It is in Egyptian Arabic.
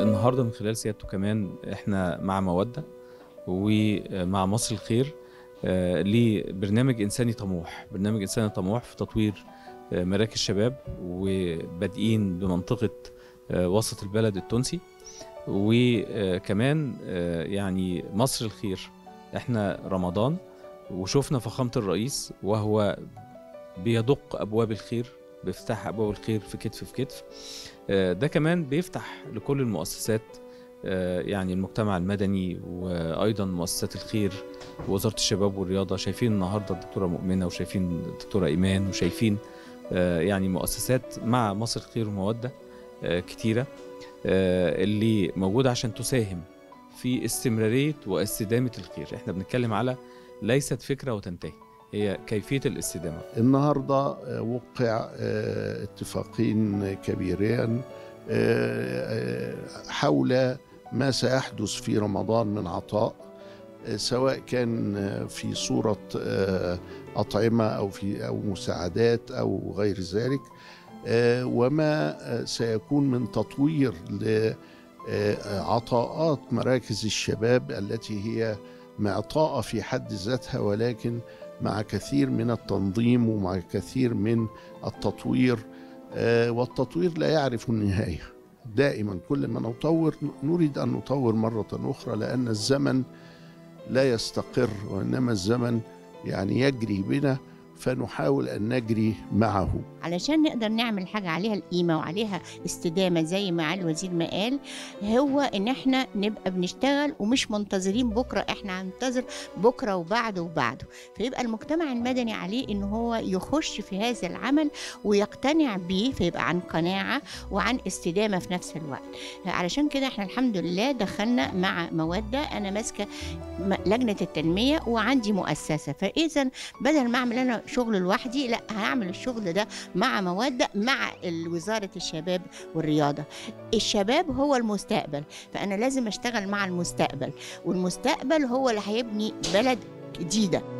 النهارده من خلال سيادته كمان احنا مع موده ومع مصر الخير آه، لبرنامج انساني طموح برنامج انساني طموح في تطوير آه، مراكز شباب وبادئين بمنطقه آه، وسط البلد التونسي وكمان آه، يعني مصر الخير احنا رمضان وشفنا فخامه الرئيس وهو بيدق ابواب الخير بيفتح ابواب الخير في كتف في كتف آه، ده كمان بيفتح لكل المؤسسات آه، يعني المجتمع المدني وايضا مؤسسات الخير ووزاره الشباب والرياضه شايفين النهارده الدكتوره مؤمنه وشايفين الدكتوره ايمان وشايفين آه، يعني مؤسسات مع مصر الخير وموده آه، كتيره آه، اللي موجوده عشان تساهم في استمراريه واستدامه الخير احنا بنتكلم على ليست فكره وتنتهي هي كيفيه الاستدامه النهارده آه، وقع آه، اتفاقين كبيرين آه، آه، حول ما سيحدث في رمضان من عطاء آه، سواء كان آه، في صورة آه، أطعمة أو في أو مساعدات أو غير ذلك آه، وما آه، سيكون من تطوير لعطاءات مراكز الشباب التي هي معطاءة في حد ذاتها ولكن مع كثير من التنظيم ومع كثير من التطوير آه، والتطوير لا يعرف النهاية دائما كل ما نطور نريد أن نطور مرة أخرى لأن الزمن لا يستقر وإنما الزمن يعني يجري بنا فنحاول أن نجري معه علشان نقدر نعمل حاجة عليها القيمة وعليها استدامة زي ما علي الوزير ما قال هو إن إحنا نبقى بنشتغل ومش منتظرين بكرة إحنا هننتظر بكرة وبعده وبعده فيبقى المجتمع المدني عليه إن هو يخش في هذا العمل ويقتنع بيه فيبقى عن قناعة وعن استدامة في نفس الوقت علشان كده إحنا الحمد لله دخلنا مع مودة أنا ماسكة م- لجنة التنمية وعندي مؤسسة فإذا بدل ما أعمل أنا شغل لوحدي لا هعمل الشغل ده مع مودة مع وزارة الشباب والرياضة الشباب هو المستقبل فأنا لازم أشتغل مع المستقبل والمستقبل هو اللي هيبني بلد جديدة